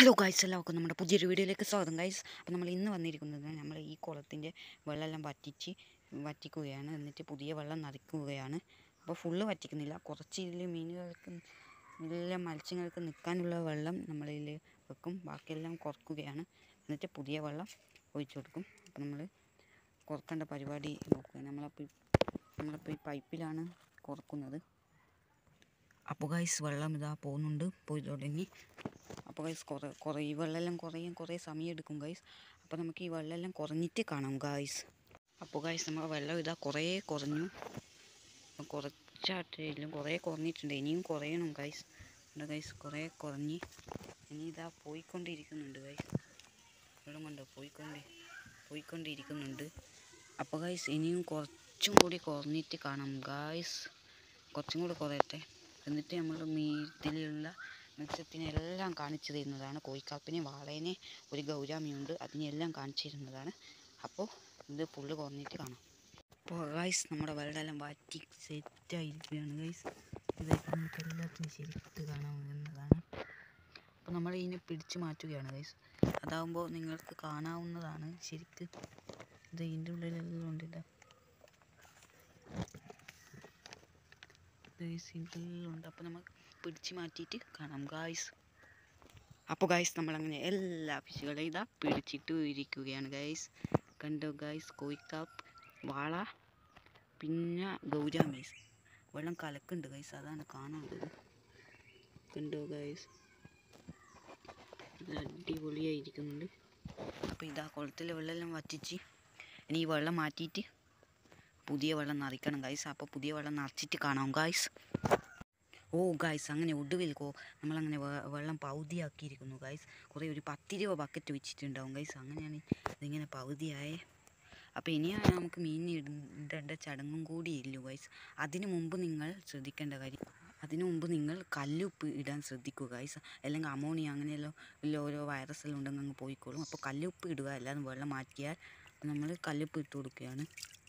Hello guys എല്ലാവർക്കും നമ്മുടെ പുതിയൊരു വീഡിയോയിലേക്ക് സ്വാഗതം ഗൈസ് അപ്പോൾ നമ്മൾ ഇന്ന് വന്നിരിക്കുന്നത് നമ്മൾ ഈ കുളത്തിൻ്റെ വെള്ളമെല്ലാം വറ്റിച്ച് വറ്റിക്കുകയാണ് എന്നിട്ട് പുതിയ വെള്ളം നിറയ്ക്കുകയാണ് അപ്പോൾ ഫുള്ള് വറ്റിക്കുന്നില്ല കുറച്ച് ഇതിൽ മീനുകൾക്ക് എല്ലാ മത്സ്യങ്ങൾക്ക് നിൽക്കാനുള്ള വെള്ളം നമ്മളിൽ വെക്കും ബാക്കിയെല്ലാം കുറക്കുകയാണ് എന്നിട്ട് പുതിയ വെള്ളം ഒഴിച്ചു കൊടുക്കും അപ്പോൾ നമ്മൾ കുറക്കേണ്ട പരിപാടി നോക്കുക നമ്മളപ്പോൾ നമ്മളിപ്പോൾ ഈ പൈപ്പിലാണ് കുറക്കുന്നത് അപ്പോൾ ഗൈസ് വെള്ളം ഇതാ പോകുന്നുണ്ട് പോയി തുടങ്ങി അപ്പോൾ ഗൈസ് കുറേ കുറേ ഈ വെള്ളമെല്ലാം കുറയാൻ കുറേ സമയം എടുക്കും ഗൈസ് അപ്പോൾ നമുക്ക് ഈ വെള്ളമെല്ലാം കുറഞ്ഞിട്ട് കാണാം ഗൈസ് അപ്പോൾ ഗൈസ് നമ്മൾ വെള്ളം ഇതാ കുറേ കുറഞ്ഞു അപ്പോൾ കുറച്ചായിട്ടില്ല കുറേ കുറഞ്ഞിട്ടുണ്ട് ഇനിയും കുറയണം ഗൈസ് ഉണ്ട് ഗൈസ് കുറേ കുറഞ്ഞ് ഇനി ഇതാ പോയിക്കൊണ്ടിരിക്കുന്നുണ്ട് ഗൈസ് വെള്ളം കണ്ടോ പോയിക്കൊണ്ട് പോയിക്കൊണ്ടിരിക്കുന്നുണ്ട് അപ്പോൾ ഗൈസ് ഇനിയും കുറച്ചും കൂടി കുറഞ്ഞിട്ട് കാണാം ഗൈസ് കുറച്ചും കൂടി കുറയട്ടെ എന്നിട്ട് നമ്മൾ മീ ഇതിലുള്ള മത്സ്യത്തിനെ എല്ലാം കാണിച്ചു തരുന്നതാണ് കോഴിക്കാപ്പിനെ വാളേനെ ഒരു ഗൗരാമിയുണ്ട് അതിനെല്ലാം കാണിച്ചു തരുന്നതാണ് അപ്പോൾ ഇത് ഫുള്ള് കുറഞ്ഞിട്ട് കാണാം അപ്പോൾ ഗൈസ് നമ്മുടെ വെള്ളമെല്ലാം വാറ്റി സെറ്റായിരിക്കുകയാണ് ഗൈസ് ഇതായിട്ട് നമുക്ക് എല്ലാത്തിനും ശരിക്ക് കാണാവുന്നതാണ് അപ്പോൾ നമ്മൾ ഇതിനെ പിടിച്ചു മാറ്റുകയാണ് ഗൈസ് അതാവുമ്പോൾ നിങ്ങൾക്ക് കാണാവുന്നതാണ് ശരിക്ക് ഇത് ഇതിൻ്റെ ഉള്ളിലെല്ലാം ഉണ്ട് ഇതാ ഗൈസ് ഇതെല്ലാം ഉണ്ട് അപ്പോൾ നമുക്ക് പിടിച്ച് മാറ്റിയിട്ട് കാണാം ഗായ്സ് അപ്പോൾ ഗായ്സ് നമ്മളങ്ങനെ എല്ലാ ഫിഷുകളെയും ഇതാ പിടിച്ചിട്ട് ഇരിക്കുകയാണ് ഗൈസ് കണ്ടോ ഗൈസ് കോഴിക്കാപ്പ് വാള പിന്നെ ഗൗരാമീസ് വെള്ളം കലക്കുണ്ട് ഗൈസ് അതാണ് കാണാനുള്ളത് കണ്ടോ ഗൈസ് ഇത് അടിപൊളിയായിരിക്കുന്നുണ്ട് അപ്പോൾ ഇതാ കുളത്തിലെ വെള്ളമെല്ലാം വറ്റിച്ച് ഇനി ഈ വെള്ളം മാറ്റിയിട്ട് പുതിയ വെള്ളം നിറയ്ക്കണം ഗൈസ് അപ്പോൾ പുതിയ വെള്ളം നിറച്ചിട്ട് കാണാം ഗൈസ് ഓ ഗൈസ് അങ്ങനെ ഒടുവിൽ കോ നമ്മളങ്ങനെ വെ- വെള്ളം പകുതിയാക്കിയിരിക്കുന്നു ഗൈസ് കുറേ ഒരു പത്തിരുപത് ബക്കറ്റ് വെച്ചിട്ടുണ്ടാവും ഗൈസ് അങ്ങനെയാണ് ഇതിങ്ങനെ പകുതിയായേ അപ്പോൾ ഇനിയാണ് നമുക്ക് മീൻ ഇടേണ്ട ചടങ്ങും കൂടി ഇല്ലു ഗൈസ് അതിനു മുമ്പ് നിങ്ങൾ ശ്രദ്ധിക്കേണ്ട കാര്യം അതിനു മുമ്പ് നിങ്ങൾ കല്ലുപ്പ് ഇടാൻ ശ്രദ്ധിക്കുക ഗൈസ് അല്ലെങ്കിൽ അമോണിയ അങ്ങനെയല്ലോ ഇല്ല ഓരോ വൈറസ് എല്ലാം ഉണ്ടെങ്കിൽ അങ്ങ് പോയിക്കോളും അപ്പോൾ കല്ലുപ്പ് ഇടുക അല്ലാതെ വെള്ളം മാറ്റിയാൽ നമ്മൾ കല്ലുപ്പ് ഇട്ട് കൊടുക്കുകയാണ്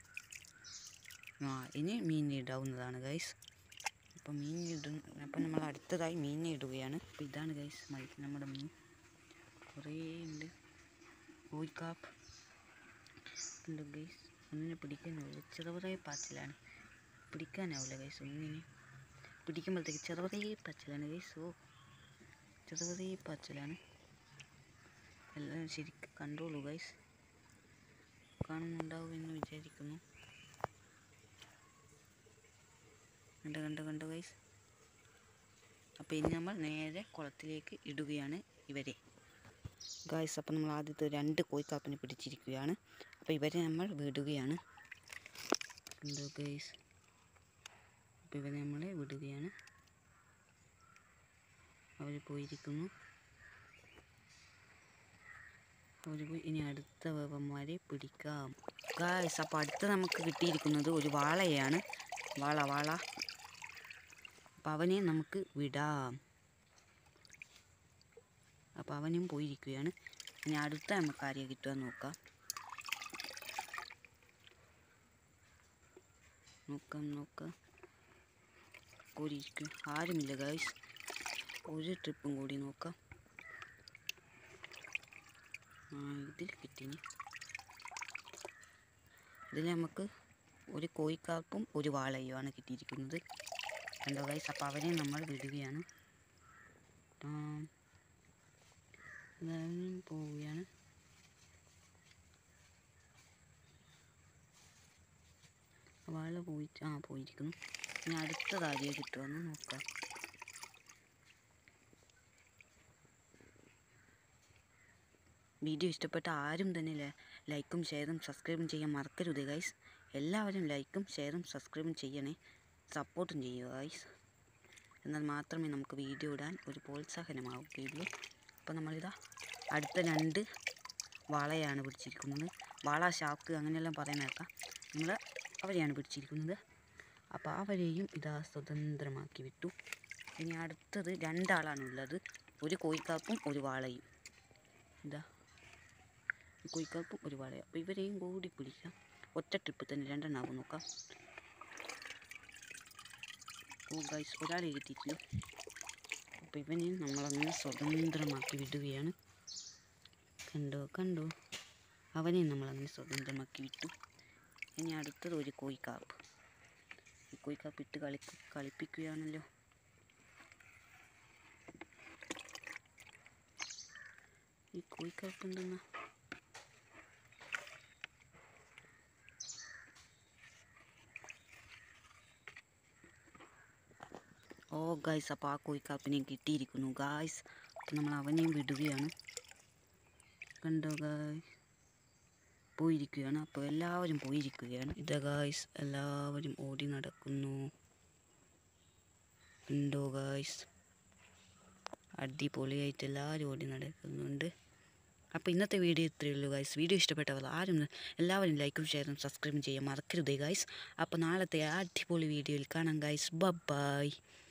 ആ ഇനി മീൻ ഇടാവുന്നതാണ് ഗൈസ് അപ്പോൾ മീൻ ഇടും അപ്പോൾ നമ്മൾ അടുത്തതായി മീൻ ഇടുകയാണ് അപ്പോൾ ഇതാണ് ഗൈസ് നമ്മുടെ മീൻ കുറേ ഉണ്ട് കോഴിക്കാപ്പ് ഉണ്ട് ഗൈസ് ഒന്നിനെ പിടിക്കാനാവില്ല ചെറുപറേ പാച്ചിലാണ് പിടിക്കാനാവില്ല ഗൈസ് ഒന്നിനെ പിടിക്കുമ്പോഴത്തേക്ക് ചെറുപറേ പാച്ചിലാണ് ഗൈസ് ഓ ചെറുപറേ പാച്ചിലാണ് എല്ലാം ശരിക്കും കണ്ടോളൂ ഗൈസ് കാണുന്നുണ്ടാവും എന്ന് വിചാരിക്കുന്നു കണ്ടോ കണ്ടോ കണ്ടോ ഗൈസ് അപ്പോൾ ഇനി നമ്മൾ നേരെ കുളത്തിലേക്ക് ഇടുകയാണ് ഇവരെ ഗായ്സ് അപ്പോൾ നമ്മൾ ആദ്യത്തെ രണ്ട് കോഴിക്കാപ്പിനെ പിടിച്ചിരിക്കുകയാണ് അപ്പോൾ ഇവരെ നമ്മൾ വിടുകയാണ് എന്തോ ഗൈസ് അപ്പോൾ ഇവരെ നമ്മൾ വിടുകയാണ് അവർ പോയിരിക്കുന്നു അവർ പോയി ഇനി അടുത്ത വേവന്മാരെ പിടിക്കാം ഗായ്സ് അപ്പോൾ അടുത്ത നമുക്ക് കിട്ടിയിരിക്കുന്നത് ഒരു വാളയാണ് വാള വാള അപ്പം അവനെ നമുക്ക് വിടാം അപ്പോൾ അവനും പോയിരിക്കുകയാണ് ഇനി അടുത്ത നമുക്ക് ആരെയാണ് കിട്ടുക നോക്കാം നോക്കാം നോക്കാം കൂടിയിരിക്കും ആരുമില്ല ഗൈസ് ഒരു ട്രിപ്പും കൂടി നോക്കാം ആ ഇതിൽ കിട്ടിനി ഇതിൽ നമുക്ക് ഒരു കോഴിക്കാപ്പും ഒരു വാളയുമാണ് കിട്ടിയിരിക്കുന്നത് കണ്ടോ ഗൈസ് അപ്പോൾ അവരെ നമ്മൾ വിടുകയാണ് ടാം. എല്ലാവരും പോവുകയാണ് വാള പോയി ആ പോയിരിക്കുന്നു ഇനി അടുത്തത് ആരെയെ കിട്ടുമെന്ന് നോക്കാം വീഡിയോ ഇഷ്ടപ്പെട്ട ആരും തന്നെ ല- ലൈക്കും ഷെയറും സബ്സ്ക്രൈബും ചെയ്യാൻ മറക്കരുത് ഗൈസ് എല്ലാവരും ലൈക്കും ഷെയറും സബ്സ്ക്രൈബും ചെയ്യണേ സപ്പോർട്ടും ചെയ്യുക ഗൈസ് എന്നാൽ മാത്രമേ നമുക്ക് വീഡിയോ ഇടാൻ ഒരു പ്രോത്സാഹനമാവുകയുള്ളൂ അപ്പോൾ നമ്മളിതാ അടുത്ത രണ്ട് വാളയാണ് പിടിച്ചിരിക്കുന്നത് വാള ഷാക്ക് അങ്ങനെയെല്ലാം പറയുന്നേക്കാം നമ്മൾ അവരെയാണ് പിടിച്ചിരിക്കുന്നത് അപ്പോൾ അവരെയും ഇതാ സ്വതന്ത്രമാക്കി വിട്ടു ഇനി അടുത്തത് രണ്ടാളാണുള്ളത് ഒരു കോഴിക്കാപ്പും ഒരു വാളയും ഇതാ കോഴിക്കാപ്പും ഒരു വാളയും അപ്പോൾ ഇവരെയും കൂടി പിടിക്കാം ഒറ്റ ട്രിപ്പ് തന്നെ രണ്ടെണ്ണാവും നോക്കാം ഓ ഗൈസ് ഒരാളെ കിട്ടിയിട്ടുണ്ട് അപ്പോൾ ഇവനെ നമ്മളങ്ങനെ സ്വതന്ത്രമാക്കി വിടുകയാണ് കണ്ടോ കണ്ടോ അവനെ നമ്മളങ്ങനെ സ്വതന്ത്രമാക്കി വിട്ടു ഇനി അടുത്തത് ഒരു കോഴിക്കാപ്പ് ഈ കോഴിക്കാപ്പ് ഇട്ട് കളി കളിപ്പിക്കുകയാണല്ലോ ഈ കോഴിക്കാപ്പ് എന്തെന്നാ ഓ ഗായ്സ് അപ്പോൾ ആ കോഴിക്കാപ്പിനെ കിട്ടിയിരിക്കുന്നു ഗായ്സ് അപ്പോൾ നമ്മൾ അവനെയും വിടുകയാണ് കണ്ടോ ഗായ്സ് പോയിരിക്കുകയാണ് അപ്പോൾ എല്ലാവരും പോയിരിക്കുകയാണ് ഇതാ ഗായ്സ് എല്ലാവരും ഓടി നടക്കുന്നു കണ്ടോ ഗായ്സ് അടിപൊളിയായിട്ട് എല്ലാവരും ഓടി നടക്കുന്നുണ്ട് അപ്പോൾ ഇന്നത്തെ വീഡിയോ ഇത്രയേ ഉള്ളൂ ഗൈസ് വീഡിയോ ഇഷ്ടപ്പെട്ടവർ ആരും എല്ലാവരും ലൈക്കും ഷെയറും സബ്സ്ക്രൈബും ചെയ്യാൻ മറക്കരുതേ ഗൈസ് അപ്പോൾ നാളത്തെ അടിപൊളി വീഡിയോയിൽ കാണാം ഗൈസ് ബൈ